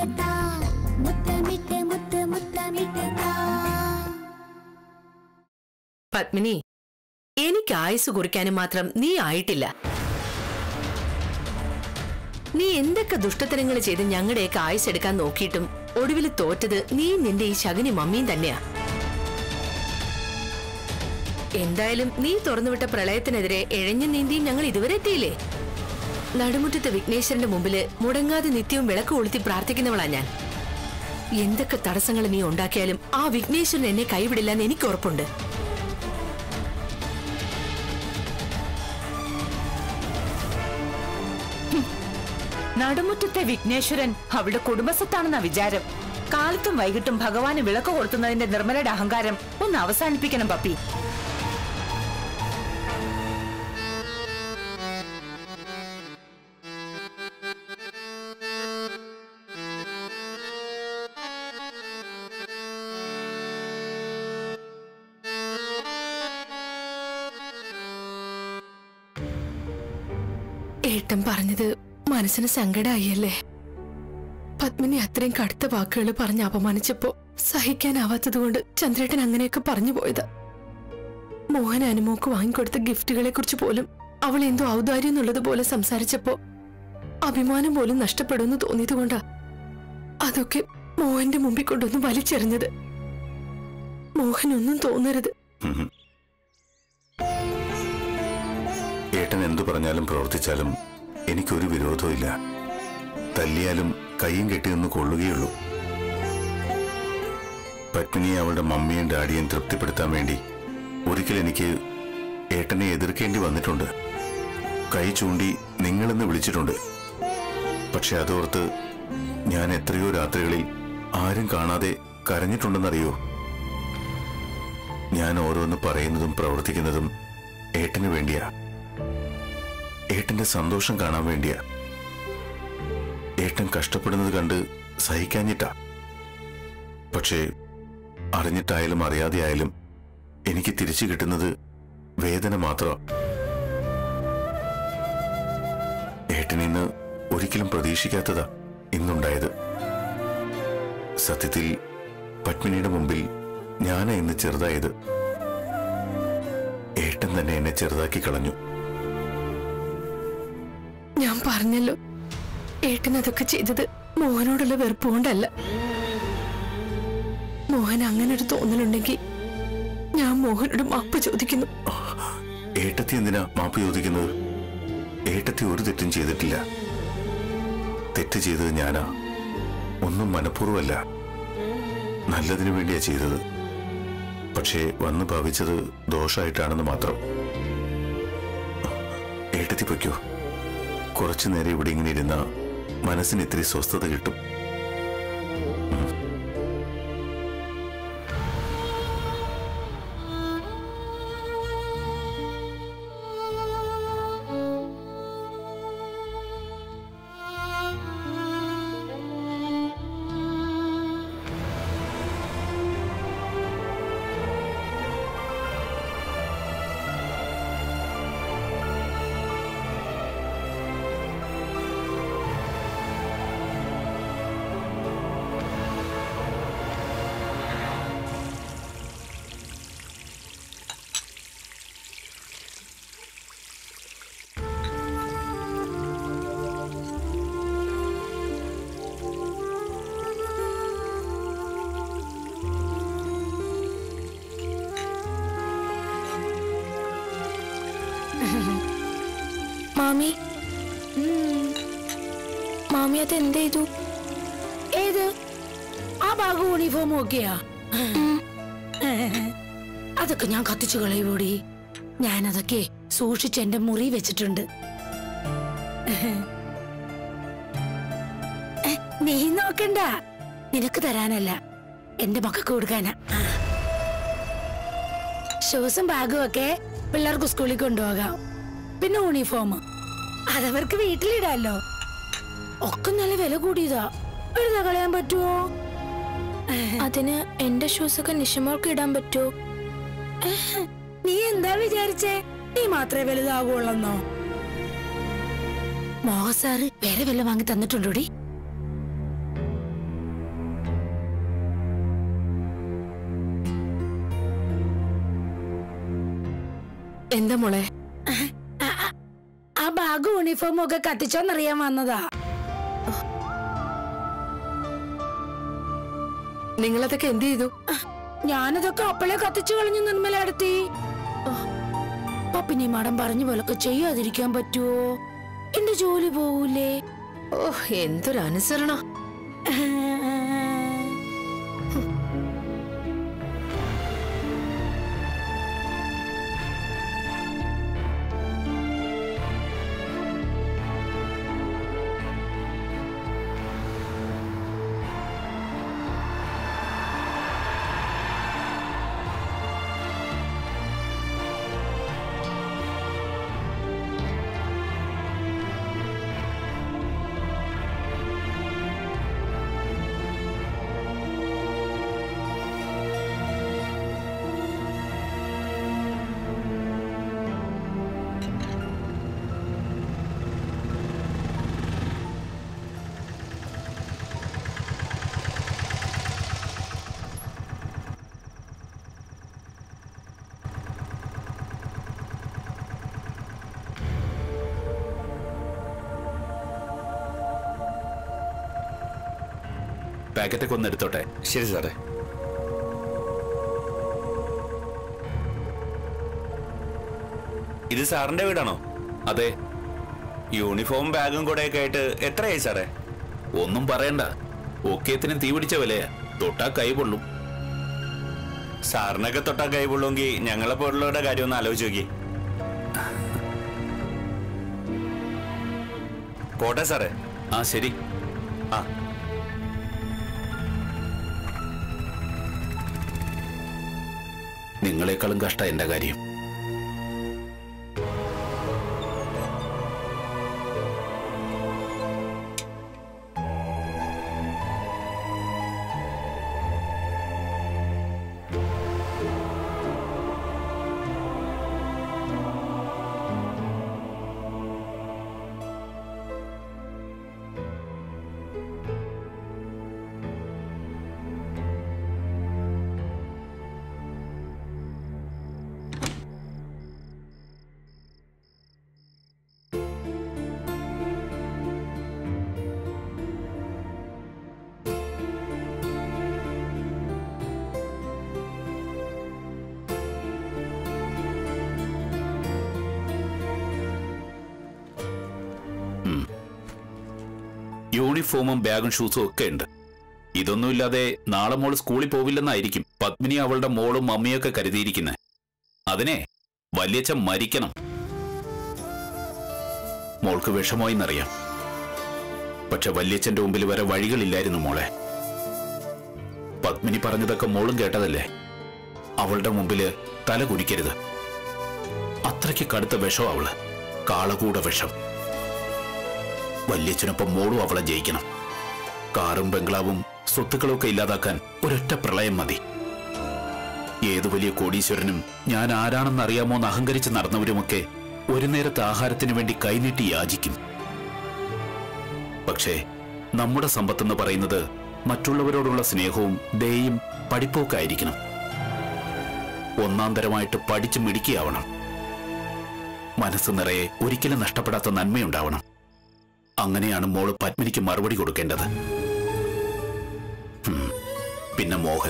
താ മുത്തമിട്ട് മുത്ത് മുത്തമിട്ട് താ പത്മിനി എനിക്ക് ആയുസ് കുറിക്കാനും മാത്രം നീ ആയിട്ടില്ല നീ എന്തൊക്കെ ദുഷ്ടത്തരങ്ങൾ ചെയ്ത് ഞങ്ങളുടെയൊക്കെ ആയുസ് എടുക്കാൻ നോക്കിയിട്ടും ഒടുവിൽ തോറ്റത് നീ നിന്റെ ഈ ശകുനി മമ്മിയും തന്നെയാ എന്തായാലും നീ തുറന്നുവിട്ട പ്രളയത്തിനെതിരെ എഴഞ്ഞു നീന്തിയും ഞങ്ങൾ ഇതുവരെ എത്തിയില്ലേ നടുമുറ്റത്തെ വിഘ്നേശ്വരന്റെ മുമ്പില് മുടങ്ങാതെ നിത്യവും വിളക്ക് കൊളുത്തി പ്രാർത്ഥിക്കുന്നവളാ ഞാൻ എന്തൊക്കെ തടസ്സങ്ങൾ നീ ഉണ്ടാക്കിയാലും ആ വിഘ്നേശ്വരൻ എന്നെ കൈവിടില്ലെന്ന് എനിക്ക് ഉറപ്പുണ്ട് നടുമുറ്റത്തെ വിഘ്നേശ്വരൻ അവളുടെ കുടുംബസ്വത്താണെന്ന വിചാരം കാലത്തും വൈകിട്ടും ഭഗവാന് വിളക്ക് കൊളുത്തുന്നതിന്റെ നിർമ്മലയുടെ അഹങ്കാരം ഒന്ന് അവസാനിപ്പിക്കണം പപ്പി ഏട്ടൻ പറഞ്ഞത് മനസ്സിന് സങ്കടമായല്ലേ പത്മിനി അത്രയും കടുത്ത വാക്കുകൾ പറഞ്ഞ് അപമാനിച്ചപ്പോ സഹിക്കാനാവാത്തതുകൊണ്ട് ചന്ദ്രേട്ടൻ അങ്ങനെയൊക്കെ പറഞ്ഞു പോയത് മോഹൻ അനുമോക്ക് വാങ്ങിക്കൊടുത്ത ഗിഫ്റ്റുകളെ കുറിച്ച് പോലും അവൾ എന്തോ ഔദാര്യം എന്നുള്ളത് പോലെ സംസാരിച്ചപ്പോ അഭിമാനം പോലും നഷ്ടപ്പെടുമെന്ന് തോന്നിയതുകൊണ്ടാ അതൊക്കെ മോഹന്റെ മുമ്പിൽ കൊണ്ടൊന്ന് വലിച്ചെറിഞ്ഞത് മോഹൻ ഒന്നും തോന്നരുത് ഉം. ഏട്ടൻ എന്തു പറഞ്ഞാലും പ്രവർത്തിച്ചാലും എനിക്കൊരു വിരോധവും ഇല്ല തല്ലിയാലും കയ്യും കെട്ടിയൊന്ന് കൊള്ളുകയുള്ളൂ പത്മിനിയെ അവളുടെ മമ്മിയും ഡാഡിയും തൃപ്തിപ്പെടുത്താൻ വേണ്ടി ഒരിക്കൽ എനിക്ക് ഏട്ടനെ എതിർക്കേണ്ടി വന്നിട്ടുണ്ട് കൈ ചൂണ്ടി നിങ്ങളെന്ന് വിളിച്ചിട്ടുണ്ട് പക്ഷെ അതോർത്ത് ഞാൻ എത്രയോ രാത്രികളിൽ ആരും കാണാതെ കരഞ്ഞിട്ടുണ്ടെന്നറിയോ ഞാൻ ഓരോന്ന് പറയുന്നതും പ്രവർത്തിക്കുന്നതും ഏട്ടന് വേണ്ടിയാ ഏട്ടന്റെ സന്തോഷം കാണാൻ വേണ്ടിയാ ഏട്ടൻ കഷ്ടപ്പെടുന്നത് കണ്ട് സഹിക്കാഞ്ഞിട്ടാ പക്ഷേ അറിഞ്ഞിട്ടായാലും അറിയാതെ ആയാലും എനിക്ക് തിരിച്ചു കിട്ടുന്നത് വേദന മാത്രം ഏട്ടൻ ഇന്ന് ഒരിക്കലും പ്രതീക്ഷിക്കാത്തതാ ഇന്നുണ്ടായത് സത്യത്തിൽ പത്മിനിയുടെ മുമ്പിൽ ഞാനാ ഇന്ന് ചെറുതായത് ഏട്ടൻ തന്നെ എന്നെ ചെറുതാക്കി കളഞ്ഞു ഞാൻ പറഞ്ഞല്ലോ ഏട്ടൻ അതൊക്കെ ചെയ്തത് മോഹനോടുള്ള വെറുപ്പ് കൊണ്ടല്ല മോഹൻ അങ്ങനെ ഒരു തോന്നലുണ്ടെങ്കിൽ ഞാൻ മോഹനോട് മാപ്പ് ചോദിക്കുന്നു ഏട്ടത്തി എന്തിനാ മാപ്പ് ചോദിക്കുന്നത് ഏട്ടത്തി ഒരു തെറ്റും ചെയ്തിട്ടില്ല തെറ്റ് ചെയ്തത് ഞാനാ ഒന്നും മനഃപൂർവ്വമല്ല നല്ലതിനു വേണ്ടിയാ ചെയ്തത് പക്ഷേ വന്ന് ഭാവിച്ചത് ദോഷമായിട്ടാണെന്ന് മാത്രം ഏട്ടത്തി പൊയ്ക്കോ കുറച്ചു നേരം ഇവിടെ ഇങ്ങനെ ഇരുന്ന മനസ്സിന് ഇത്തിരി സ്വസ്ഥത കിട്ടും മാമി മാമി അത് എന്ത് ചെയ്തു ഏത് ആ ഭാഗം യൂണിഫോം ഒക്കെയാ അതൊക്കെ ഞാൻ കത്തിച്ചു കളയുകൂടി ഞാനതൊക്കെ സൂക്ഷിച്ച് എന്റെ മുറി വെച്ചിട്ടുണ്ട് ഏ, നീ നോക്കണ്ട നിനക്ക് തരാനല്ല എന്റെ മക്കൾക്ക് കൊടുക്കാനാ ആ. ഷൂസും ബാഗും ഒക്കെ പിള്ളേർക്ക് സ്കൂളിൽ കൊണ്ടുപോകാം പിന്നെ യൂണിഫോം അതവർക്ക് വീട്ടിലിടാലോ ഒക്കെ നല്ല വില കൂടിയതാ വെറുതെ കളയാൻ പറ്റുമോ അതിന് എന്റെ ഷൂസ് ഒക്കെ നിഷമോൾക്ക് ഇടാൻ പറ്റുമോ നീ എന്താ വിചാരിച്ചേ നീ മാത്രമേ വലുതാകുള്ളന്നോ മോഹൻ സാറ് വേറെ വല്ല വാങ്ങി തന്നിട്ടുണ്ടോടി എന്താ മോളെ ആ- ആ- ആ ബാഗ് യൂണിഫോമും ഒക്കെ കത്തിച്ചോന്നറിയാൻ വന്നതാ നിങ്ങളതൊക്കെ എന്ത് ചെയ്തു ഞാനതൊക്കെ അപ്പളെ കത്തിച്ചു കളഞ്ഞു നിർമ്മലടുത്തി പപ്പിനി മാഡം പറഞ്ഞ പോലൊക്കെ ചെയ്യാതിരിക്കാൻ പറ്റുമോ എന്റെ ജോലി പോവൂലേ ഓ എന്തൊരു അനുസരണ പാക്കറ്റൊക്കെ ഒന്ന് എടുത്തോട്ടെ ശരി സാറേ ഇത് സാറിന്റെ വീടാണോ അതെ യൂണിഫോം ബാഗും കൂടെ ഒക്കെ ആയിട്ട് എത്രയായി സാറേ ഒന്നും പറയണ്ട ഒക്കേത്തിനും തീ പിടിച്ച വിലയാ തൊട്ടാ കൈ പൊള്ളും സാറിനൊക്കെ തൊട്ടാ കൈ കൊള്ളുമെങ്കിൽ ഞങ്ങളെ പോലുള്ളവരുടെ കാര്യം ഒന്ന് ആലോചിച്ച് നോക്കി പോട്ടെ സാറേ ആ ശരി ആ നിങ്ങളെക്കാളും കഷ്ട എന്റെ കാര്യം യൂണിഫോമും ബാഗും ഷൂസും ഒക്കെ ഉണ്ട് ഇതൊന്നുമില്ലാതെ നാളെ മോള് സ്കൂളിൽ പോവില്ലെന്നായിരിക്കും പത്മിനി അവളുടെ മോളും മമ്മിയൊക്കെ കരുതിയിരിക്കുന്നത് അതിനെ വല്യച്ഛൻ മരിക്കണം മോൾക്ക് വിഷമോയെന്നറിയാം പക്ഷെ വല്യച്ഛന്റെ മുമ്പിൽ വരെ വഴികളില്ലായിരുന്നു മോളെ പത്മിനി പറഞ്ഞതൊക്കെ മോളും കേട്ടതല്ലേ അവളുടെ മുമ്പില് തല കുനിക്കരുത് അത്രയ്ക്ക് കടുത്ത വിഷം അവള് കാളകൂട വിഷം വല്യച്ഛനൊപ്പം മോളും അവളെ ജയിക്കണം കാറും ബംഗ്ലാവും സ്വത്തുക്കളും ഒക്കെ ഇല്ലാതാക്കാൻ ഒരൊറ്റ പ്രളയം മതി ഏതു വലിയ കോടീശ്വരനും ഞാൻ ആരാണെന്ന് അറിയാമോ എന്ന് അഹങ്കരിച്ച് നടന്നവരുമൊക്കെ ഒരു നേരത്തെ ആഹാരത്തിന് വേണ്ടി കൈനീട്ടി യാചിക്കും പക്ഷേ നമ്മുടെ സമ്പത്തെന്ന് പറയുന്നത് മറ്റുള്ളവരോടുള്ള സ്നേഹവും ദയയും പഠിപ്പൊക്കെ ആയിരിക്കണം ഒന്നാം തരമായിട്ട് പഠിച്ചു മിടുക്കിയാവണം മനസ്സ് നിറയെ ഒരിക്കലും നഷ്ടപ്പെടാത്ത നന്മയുണ്ടാവണം അങ്ങനെയാണ് മോള് പത്മിനിക്ക് മറുപടി കൊടുക്കേണ്ടത് ഹും, പിന്നെ മോഹൻ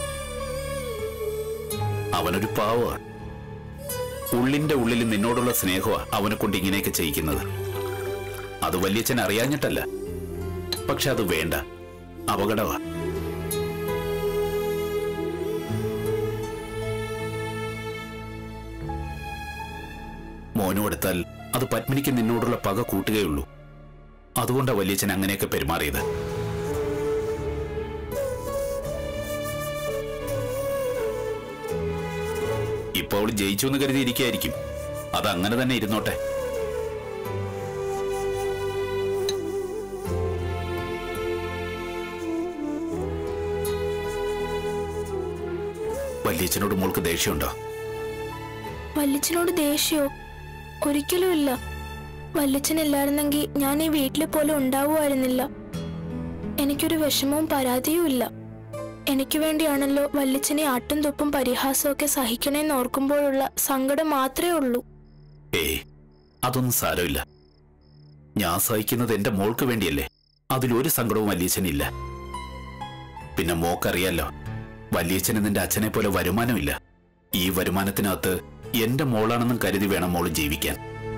അവനൊരു പാവമാണ് ഉള്ളിന്റെ ഉള്ളിൽ നിന്നോടുള്ള സ്നേഹമാ അവനെ കൊണ്ട് ഇങ്ങനെയൊക്കെ ചെയ്യിക്കുന്നത് അത് വല്യച്ഛൻ അറിയാഞ്ഞിട്ടല്ല പക്ഷെ അത് വേണ്ട അപകടമാ മോനും എടുത്താൽ അത് പത്മിനിക്ക് നിന്നോടുള്ള പക കൂട്ടുകയുള്ളൂ അതുകൊണ്ടാ വല്യച്ഛൻ അങ്ങനെയൊക്കെ പെരുമാറിയത് ഇപ്പൊ അവൾ ജയിച്ചു എന്ന് കരുതിയിരിക്കായിരിക്കും അത് അങ്ങനെ തന്നെ ഇരുന്നോട്ടെ വല്യച്ഛനോട് മോൾക്ക് ദേഷ്യമുണ്ടോ വല്യച്ഛനോട് ദേഷ്യോ ഒരിക്കലും ഇല്ല വല്യച്ഛൻ ഇല്ലായിരുന്നെങ്കിൽ ഞാൻ ഈ വീട്ടിൽ പോലും ഉണ്ടാവുമായിരുന്നില്ല എനിക്കൊരു വിഷമവും പരാതിയും ഇല്ല എനിക്ക് വേണ്ടിയാണല്ലോ വല്യച്ഛനെ ആട്ടും തുപ്പും പരിഹാസവും ഒക്കെ സഹിക്കണേന്ന് ഓർക്കുമ്പോഴുള്ള സങ്കടം മാത്രമേ ഉള്ളൂ ഏയ് അതൊന്നും സാരമില്ല ഞാൻ സഹിക്കുന്നത് എന്റെ മോൾക്ക് വേണ്ടിയല്ലേ അതിലൊരു സങ്കടവും വല്യച്ഛനില്ല പിന്നെ മോക്കറിയാലോ വല്യച്ഛന് നിന്റെ അച്ഛനെ പോലെ വരുമാനമില്ല ഈ വരുമാനത്തിനകത്ത് എന്റെ മോളാണെന്നും കരുതി വേണം മോള് ജീവിക്കാൻ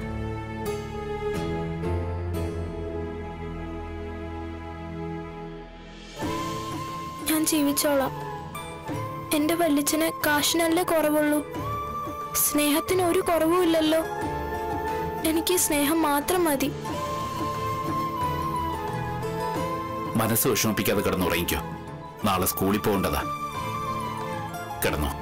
ഞാൻ ജീവിച്ചോളാം എന്റെ വല്യച്ഛന് കാശിനല്ലേ കുറവുള്ളൂ സ്നേഹത്തിന് ഒരു കുറവുമില്ലല്ലോ എനിക്ക് ഈ സ്നേഹം മാത്രം മതി മനസ്സ് വിഷമിപ്പിക്കാതെ കിടന്നുറങ്ങിക്കോ നാളെ സ്കൂളിൽ പോകേണ്ടതാ കിടന്നോ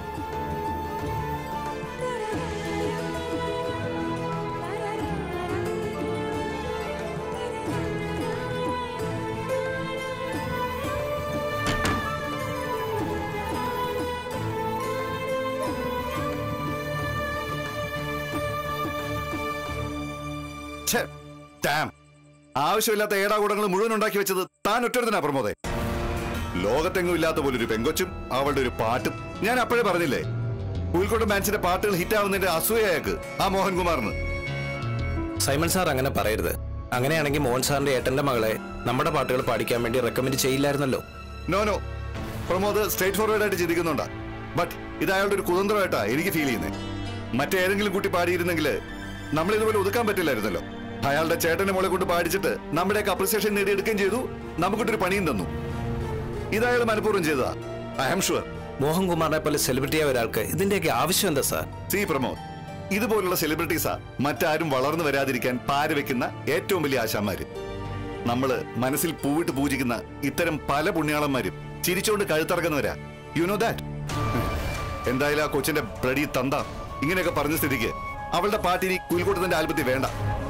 ഛെ, damn. ആവശ്യമില്ലാത്ത ഏടാകൂടങ്ങൾ മുഴുവൻ ഉണ്ടാക്കി വെച്ചത് താൻ ഒറ്റടുത്തനാ പ്രമോദേ ലോകത്തെങ്ങും ഇല്ലാത്ത പോലൊരു പെങ്കൊച്ചും അവളുടെ ഒരു പാട്ടും ഞാൻ അപ്പോഴേ പറഞ്ഞില്ലേ പുൽക്കോട്ട് മാൻസിന്റെ പാട്ടുകൾ ഹിറ്റാവുന്നതിന്റെ അസൂയയാക്ക് ആ മോഹൻകുമാറിന് സൈമൺ സാർ അങ്ങനെ പറയരുത് അങ്ങനെയാണെങ്കിൽ മോഹൻ സാറിന്റെ ഏട്ടന്റെ മകളെ നമ്മുടെ പാട്ടുകൾ പാടിക്കാൻ വേണ്ടി റെക്കമെൻഡ് ചെയ്യില്ലായിരുന്നല്ലോ no no Pramod straightforward ആയിട്ട് ചിന്തിക്കുന്നുണ്ടാ ബട്ട് ഇത് അയാളുടെ ഒരു കുതന്ത്രമായിട്ടാ എനിക്ക് ഫീൽ ചെയ്യുന്നത് മറ്റേതെങ്കിലും കുട്ടി പാടിയിരുന്നെങ്കിൽ നമ്മൾ ഇതുപോലെ ഒതുക്കാൻ പറ്റില്ലായിരുന്നല്ലോ അയാളുടെ ചേട്ടനെ മോളെ കൊണ്ട് പാടിച്ചിട്ട് നമ്മുടെയൊക്കെ അപ്രിസിയേഷൻ നേടിയെടുക്കുകയും ചെയ്തു നമുക്കിട്ടൊരു പണിയും തന്നു ഇത് അയാൾ മനഃപൂർവ്വം ചെയ്തതാ ഐ ആം ഷുവർ മോഹൻകുമാറിനെ പോലെ സെലിബ്രിറ്റിയായ ഒരാൾക്ക് ഇതിന്റെയൊക്കെ ആവശ്യം എന്താ സാർ സി പ്രമോദ് ഇതുപോലുള്ള സെലിബ്രിറ്റീസാ മറ്റാരും വളർന്നു വരാതിരിക്കാൻ പാര വെക്കുന്ന ഏറ്റവും വലിയ ആശാന്മാര് നമ്മള് മനസ്സിൽ പൂവിട്ട് പൂജിക്കുന്ന ഇത്തരം പല പുണ്യാളന്മാരും ചിരിച്ചോണ്ട് കഴുത്തറക്കുന്നവരാ യു നോ ദാറ്റ് എന്തായാലും ആ കൊച്ചിന്റെ ബ്ലഡി തന്ത ഇങ്ങനെയൊക്കെ പറഞ്ഞ സ്ഥിതിക്ക് അവളുടെ പാട്ടിനി കുയിൽക്കൂട്ടത്തിന്റെ ആൽബത്തിൽ വേണ്ട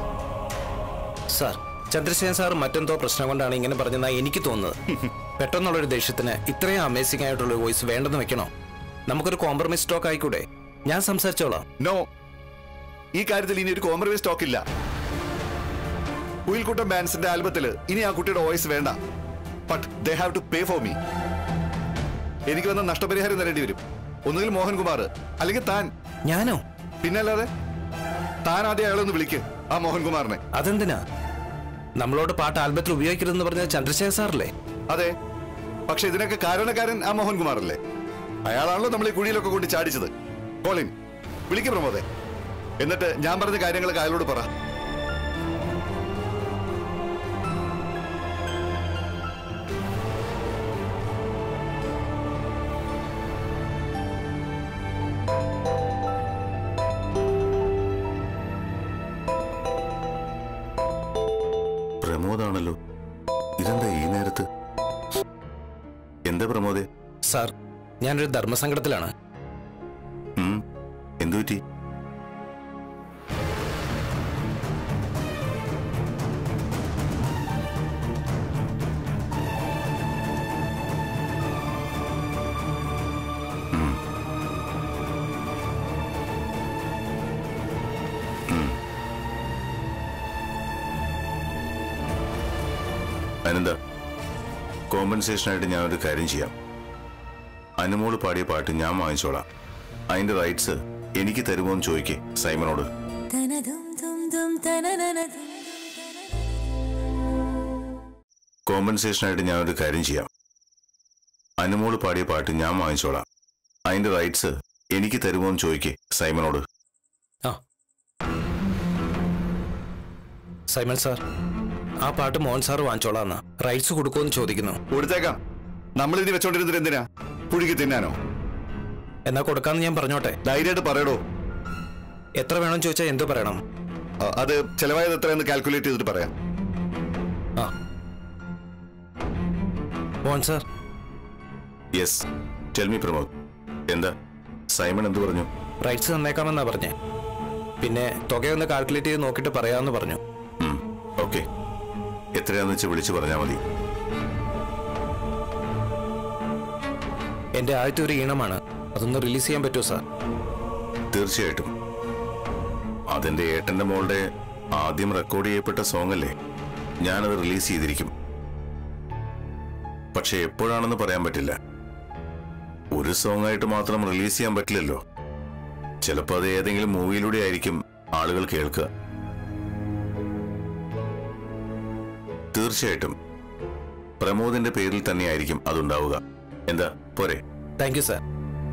സാർ ചന്ദ്രസേൻ സാർ മറ്റെന്തോ പ്രശ്നം കൊണ്ടാണ് ഇങ്ങനെ പറഞ്ഞതെന്നാ എനിക്ക് തോന്നുന്നത് പെട്ടെന്നുള്ളൊരു ദേഷ്യത്തിന് ഇത്രയും അമേസിംഗ് ആയിട്ടുള്ള വോയിസ് വേണ്ടെന്ന് വെക്കണോ നമുക്കൊരു കോംപ്രമൈസ് സ്റ്റോക്ക് ആയിക്കൂടെ ഞാൻ സംസാരിച്ചോളാം നോ ഈ കാര്യത്തിൽ ഇനി ഒരു കോംപ്രമൈസ് സ്റ്റോക്ക് ഇല്ല കുയിൽക്കൂട്ടം ബാൻസിന്റെ ആൽബത്തില് ഇനി ആ കുട്ടിയുടെ വോയിസ് വേണ്ട but they have to pay for me എനിക്ക് വന്ന നഷ്ടപരിഹാരം തരേണ്ടി വരും ഒന്നുകിൽ മോഹൻകുമാർ അല്ലെങ്കിൽ താൻ ഞാനോ പിന്നല്ലാതെ താൻ ആദ്യം അയാളൊന്ന് വിളിക്ക് ആ മോഹൻകുമാറിനെ അതെന്തിനാ നമ്മളോട് പാട്ട് ആൽബത്തിൽ ഉപയോഗിക്കരുതെന്ന് പറഞ്ഞത് ചന്ദ്രശേഖർ സാറല്ലേ അതെ പക്ഷെ ഇതിനൊക്കെ കാരണക്കാരൻ ആ മോഹൻകുമാറല്ലേ അയാളാണല്ലോ നമ്മൾ ഈ കുഴിയിലൊക്കെ കൊണ്ട് ചാടിച്ചത് കോളിൻ വിളിക്ക് പ്രമോദെ എന്നിട്ട് ഞാൻ പറഞ്ഞ കാര്യങ്ങളൊക്കെ അയാളോട് പറ പ്രമോദാണല്ലോ ഇതെന്താ ഈ നേരത്ത് എന്താ പ്രമോദേ സാർ ഞാനൊരു ധർമ്മസങ്കടത്തിലാണ് ഉം, എന്തു പറ്റി ഉം. ഉം. അനന്ത കോമ്പൻസേഷനായിട്ട് ഞാൻ ഒരു കാര്യം ചെയ്യാം അനുമോള് പാടിയ പാട്ട് ഞാൻ വാങ്ങിച്ചോളാം അതിന്റെ റൈറ്റ്സ് എനിക്ക് തരുമോ എന്ന് ചോദിക്കേ സൈമനോട് കോമ്പൻസേഷനായിട്ട് ഞാൻ ഒരു കാര്യം ചെയ്യാം അനുമോള് പാടിയ പാട്ട് ഞാൻ വാങ്ങിച്ചോളാം അതിന്റെ റൈറ്റ്സ് എനിക്ക് തരുമോ എന്ന് ചോദിക്കേ സൈമനോട് ആ സൈമൺ സാർ ആ പാട്ട് മോഹൻ സാർ വാങ്ങിച്ചോളാന്ന് റൈറ്റ്സ് കൊടുക്കുമെന്ന് ചോദിക്കുന്നു കൊടുത്തേക്കാം നമ്മൾ ഇനി വെച്ചോണ്ടിരുന്നത് എന്തിനാ പുഴുകി തിന്നാനോ എന്നാ കൊടുക്കാന്ന് ഞാൻ പറഞ്ഞോട്ടെ ധൈര്യമായിട്ട് പറയടോ എത്ര വേണം ചോദിച്ചാൽ എന്തു പറയണം ആ, അത് ചെലവായത് എത്രയെന്ന് കാൽക്കുലേറ്റ് ചെയ്തിട്ട് പറയാം ആ Mohan sir yes tell me Pramod എന്താ സൈമൺ എന്തു പറഞ്ഞു റൈറ്റ്സ് തന്നേക്കാമെന്നാ പറഞ്ഞേ പിന്നെ തുകയൊന്ന് കാൽക്കുലേറ്റ് ചെയ്ത് നോക്കിയിട്ട് പറയാമെന്ന് പറഞ്ഞു ഓക്കെ എത്രയാന്ന് വെച്ച് വിളിച്ചു പറഞ്ഞാൽ മതി എന്റെ ആദ്യത്തെ ഒരു ഈണമാണ് അതൊന്ന് റിലീസ് ചെയ്യാൻ പറ്റുമോ സാർ തീർച്ചയായിട്ടും അതെന്റെ ഏട്ടന്റെ മോളുടെ ആദ്യം റെക്കോർഡ് ചെയ്യപ്പെട്ട സോങ് അല്ലേ ഞാനത് റിലീസ് ചെയ്തിരിക്കും പക്ഷെ എപ്പോഴാണെന്ന് പറയാൻ പറ്റില്ല ഒരു സോങ് ആയിട്ട് മാത്രം റിലീസ് ചെയ്യാൻ പറ്റില്ലല്ലോ ചിലപ്പോൾ അത് ഏതെങ്കിലും മൂവിയിലൂടെ ആയിരിക്കും ആളുകൾ കേൾക്കുക തീർച്ചയായിട്ടും പ്രമോദിന്റെ പേരിൽ തന്നെയായിരിക്കും അതുണ്ടാവുക എന്താ പോരെ താങ്ക് യു സാർ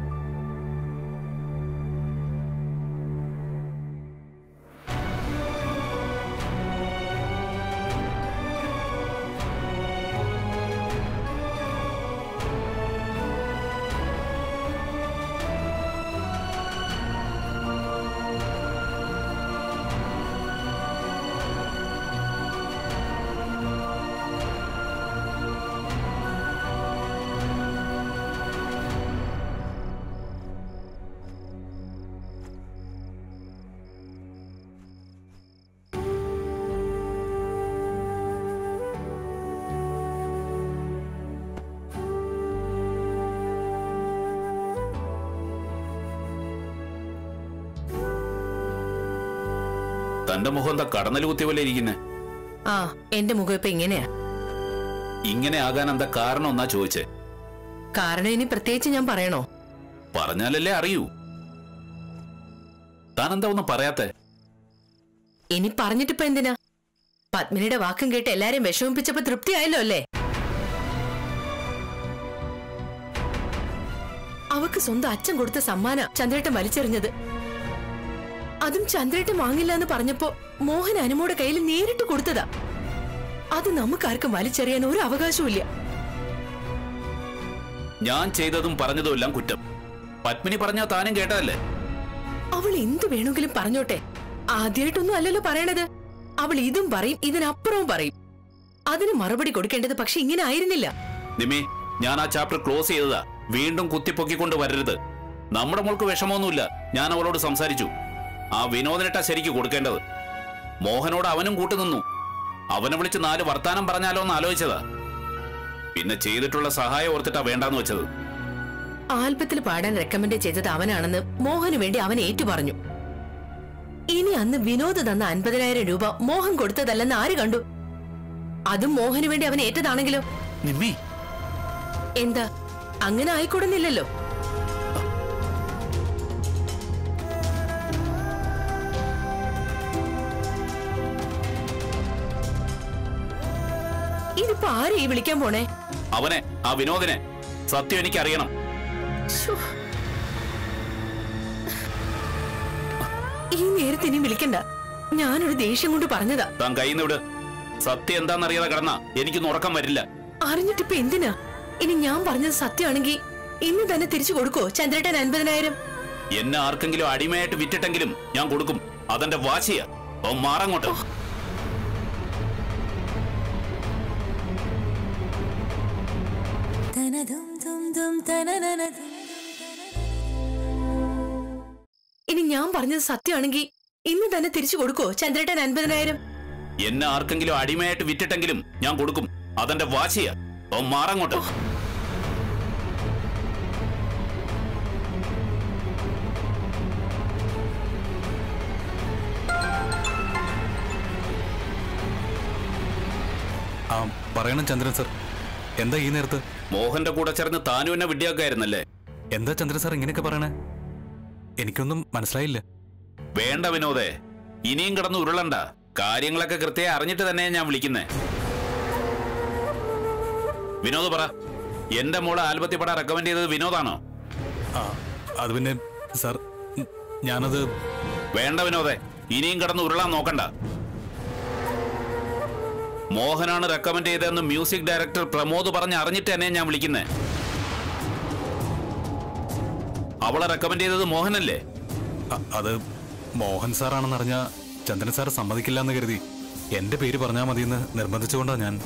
തന്റെ മുഖം എന്താ കടന്നൽ കുത്തിയ പോലെ ഇരിക്കുന്നെ ആ എന്റെ മുഖം ഇപ്പൊ ഇങ്ങനെയാ ഇങ്ങനെ ആകാൻ എന്താ കാരണം എന്നാ ചോദിച്ചേ കാരണം ഇനി പ്രത്യേകിച്ച് ഞാൻ പറയണോ പറഞ്ഞാലല്ലേ അറിയൂ താൻ എന്താ ഒന്നും പറയാത്തെ ഇനി പറഞ്ഞിട്ടിപ്പോ എന്തിനാ പത്മിനിയുടെ വാക്കും കേട്ട് എല്ലാരെയും വിഷമിപ്പിച്ചപ്പോ തൃപ്തിയായല്ലോ അല്ലേ അവക്ക് സ്വന്തം അച്ഛൻ കൊടുത്ത സമ്മാന ചന്ദ്രേട്ടൻ വലിച്ചെറിഞ്ഞത് അതും ചന്ദ്രേട്ടൻ വാങ്ങില്ല എന്ന് പറഞ്ഞപ്പോ മോഹൻ അനുമോടെ കയ്യിൽ നേരിട്ട് കൊടുത്തതാ അത് നമുക്കാർക്കും വലിച്ചെറിയാൻ ഒരു അവകാശവും ഞാൻ ചെയ്തതും പറഞ്ഞതും എല്ലാം കുറ്റം പത്മിനി പറഞ്ഞാ താനും കേട്ടതല്ലേ അവൾ എന്ത് വേണമെങ്കിലും പറഞ്ഞോട്ടെ ആദ്യമായിട്ടൊന്നും അല്ലല്ലോ പറയണത് അവൾ ഇതും പറയും ഇതിനപ്പുറവും പറയും അതിന് മറുപടി കൊടുക്കേണ്ടത് പക്ഷെ ഇങ്ങനെ ആയിരുന്നില്ല നിമി ഞാൻ ആ ചാപ്റ്റർ ക്ലോസ് ചെയ്തതാ വീണ്ടും കുത്തിപ്പൊക്കിക്കൊണ്ട് വരരുത് നമ്മുടെ മോൾക്ക് വിഷമമൊന്നുമില്ല ഞാൻ അവളോട് സംസാരിച്ചു ആ വിനോദനിട്ടാ ശരിക്ക് കൊടുക്കേണ്ടത് മോഹനോട് അവനും കൂട്ടുനിന്നു അവനെ വിളിച്ച് നാല് വർത്താനം പറഞ്ഞാലോ എന്ന് ആലോചിച്ചതാ പിന്നെ ചെയ്തിട്ടുള്ള സഹായം ഓർത്തിട്ടാ വേണ്ടാന്ന് വെച്ചത് ആൽബത്തിൽ പാടാൻ റെക്കമെൻഡ് ചെയ്തത് അവനാണെന്ന് മോഹന് വേണ്ടി അവൻ ഏറ്റു പറഞ്ഞു ഇനി അന്ന് വിനോദ് തന്ന അൻപതിനായിരം രൂപ മോഹൻ കൊടുത്തതല്ലെന്ന് ആര് കണ്ടു അതും മോഹന് വേണ്ടി അവൻ ഏറ്റതാണെങ്കിലോ നിമ്മി എന്താ അങ്ങനെ ആയിക്കൂടുന്നില്ലല്ലോ ഇതിപ്പോ ആരെ ഈ വിളിക്കാൻ പോണേ അവനെ ആ വിനോദിനെ സത്യം എനിക്ക് അറിയണം ശ്ശോ. ഈ നേരത്തെ ഇനി വിളിക്കണ്ട ഞാനൊരു ദേഷ്യം കൊണ്ട് പറഞ്ഞതാ താൻ കയ്യിൽ വിട് സത്യം എന്താണെന്നറിയാതെ കിടന്ന എനിക്കൊന്നും ഉറക്കം വരില്ല അറിഞ്ഞിട്ടിപ്പോ എന്തിനാ ഇനി ഞാൻ പറഞ്ഞത് സത്യമാണെങ്കിൽ ഇന്ന് തന്നെ തിരിച്ചു കൊടുക്കോ ചന്ദ്രേട്ടൻ അൻപതിനായിരം എന്നെ ആർക്കെങ്കിലും അടിമയായിട്ട് വിറ്റിട്ടെങ്കിലും ഞാൻ കൊടുക്കും അതെന്റെ വാശിയാ ഓ മാറങ്ങോട്ട് ഇനി ഞാൻ പറഞ്ഞത് സത്യമാണെങ്കിൽ ഇന്ന് തന്നെ തിരിച്ചു കൊടുക്കോ ചന്ദ്രേട്ടൻ അൻപതിനായിരം എന്നെ ആർക്കെങ്കിലും അടിമയായിട്ട് വിറ്റിട്ടെങ്കിലും ഞാൻ കൊടുക്കും അതെന്റെ വാശിയാ ഓ മാറങ്ങോട്ട് ആ പറയണം ചന്ദ്രൻ സർ എന്താ ഈ നേരത്ത് മോഹന്റെ കൂടെ ചേർന്ന് താനും എന്നെ വിഡ്ഢിയാക്കായിരുന്നല്ലേ എന്താ ചന്ദ്രൻ സാർ ഇങ്ങനെയൊക്കെ പറയണേ എനിക്കൊന്നും മനസ്സിലായില്ല വേണ്ട വിനോദേ ഇനിയും കിടന്ന് ഉരുളണ്ട കാര്യങ്ങളൊക്കെ കൃത്യമായി അറിഞ്ഞിട്ട് തന്നെ ഞാൻ വിളിക്കുന്നേ വിനോദ് പറ എന്റെ മോളെ ആൽബത്തി പടം റെക്കമെൻഡ് ചെയ്തത് വിനോദാണോ ആ അത് പിന്നെ സാർ ഉം, ഞാനത് വേണ്ട വിനോദേ ഇനിയും കിടന്ന് ഉരുളാൻ നോക്കണ്ട മോഹനാണ് റെക്കമെൻഡ് ചെയ്തതെന്ന് മ്യൂസിക് ഡയറക്ടർ പ്രമോദ് പറഞ്ഞ് അറിഞ്ഞിട്ട് തന്നെ ഞാൻ വിളിക്കുന്നേ അവളെ റെക്കമെൻഡ് ചെയ്തത് മോഹനല്ലേ അ- അത് മോഹൻ സാറാണെന്ന് അറിഞ്ഞ ചന്ദ്രൻ സാർ സമ്മതിക്കില്ല എന്ന് കരുതി എന്റെ പേര് പറഞ്ഞാൽ മതിയെന്ന് നിർബന്ധിച്ചുകൊണ്ടാണ് ഞാൻ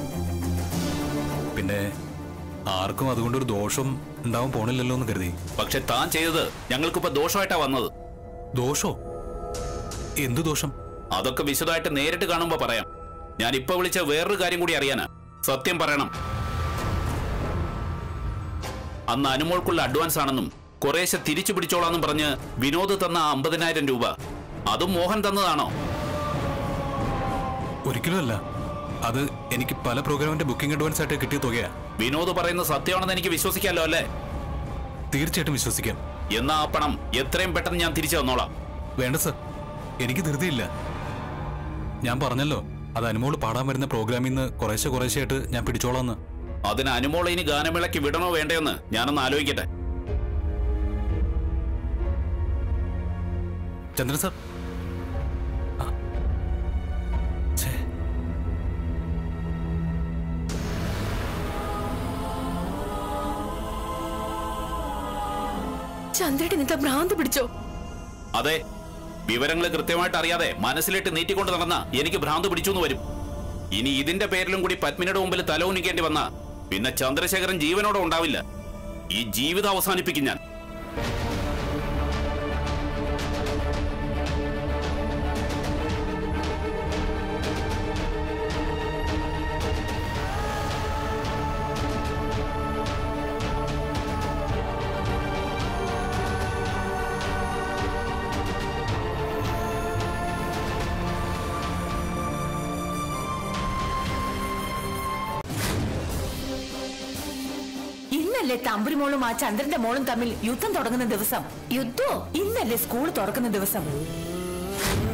പിന്നെ ആർക്കും അതുകൊണ്ടൊരു ദോഷം ഉണ്ടാവാൻ പോണില്ലല്ലോ എന്ന് കരുതി പക്ഷെ താൻ ചെയ്തത് ഞങ്ങൾക്കിപ്പോ ദോഷമായിട്ടാ വന്നത് ദോഷോ എന്തു ദോഷം അതൊക്കെ വിശദമായിട്ട് നേരിട്ട് കാണുമ്പോ പറയാം ഞാൻ ഇപ്പൊ വിളിച്ച വേറൊരു കാര്യം കൂടി അറിയാനാ സത്യം പറയണം അന്ന് അനുമോൾക്കുള്ള അഡ്വാൻസ് ആണെന്നും കുറേശ്ശെ തിരിച്ചു പിടിച്ചോളാന്നും പറഞ്ഞ് വിനോദ് തന്ന ആ അമ്പതിനായിരം രൂപ അതും മോഹൻ തന്നതാണോ ഒരിക്കലും അല്ല അത് എനിക്ക് പല പ്രോഗ്രാമിന്റെ ബുക്കിംഗ് അഡ്വാൻസ് ആയിട്ട് കിട്ടിയ തുകയാ വിനോദ് പറയുന്നത് സത്യമാണെന്ന് എനിക്ക് വിശ്വസിക്കാമല്ലോ അല്ലേ തീർച്ചയായിട്ടും വിശ്വസിക്കാം എന്നാ ആ പണം എത്രയും പെട്ടെന്ന് ഞാൻ തിരിച്ചു തന്നോളാം വേണ്ട സർ എനിക്ക് ധൃതിയില്ല ഞാൻ പറഞ്ഞല്ലോ അത് അനുമോള് പാടാൻ വരുന്ന പ്രോഗ്രാമിൽ നിന്ന് കുറേശ്ശെ കുറേശ്ശെയായിട്ട് ഞാൻ പിടിച്ചോളാന്ന് അതിന് അനുമോളെ ഇനി ഗാനമേളയ്ക്ക് വിടണോ വേണ്ടയോന്ന് ഞാനൊന്ന് ആലോചിക്കട്ടെ ചന്ദ്രൻ സർ ആ. ഛേ. ചന്ദ്രേട്ടൻ എന്താ ഭ്രാന്ത് പിടിച്ചോ അതെ വിവരങ്ങൾ കൃത്യമായിട്ട് അറിയാതെ മനസ്സിലിട്ട് നീട്ടിക്കൊണ്ട് നടന്ന എനിക്ക് ഭ്രാന്ത് പിടിച്ചു എന്ന് വരും ഇനി ഇതിന്റെ പേരിലും കൂടി പത്മിനിയുടെ മുമ്പിൽ തലോനിക്കേണ്ടി വന്ന പിന്നെ ചന്ദ്രശേഖരൻ ജീവനോടെ ഉണ്ടാവില്ല ഈ ജീവിതം അവസാനിപ്പിക്കും ഞാൻ ഇന്നല്ലേ തമ്പുരുമോളും ആ ചന്ദ്രന്റെ മോളും തമ്മിൽ യുദ്ധം തുടങ്ങുന്ന ദിവസം യുദ്ധോ ഇന്നല്ലേ സ്കൂൾ തുറക്കുന്ന ദിവസം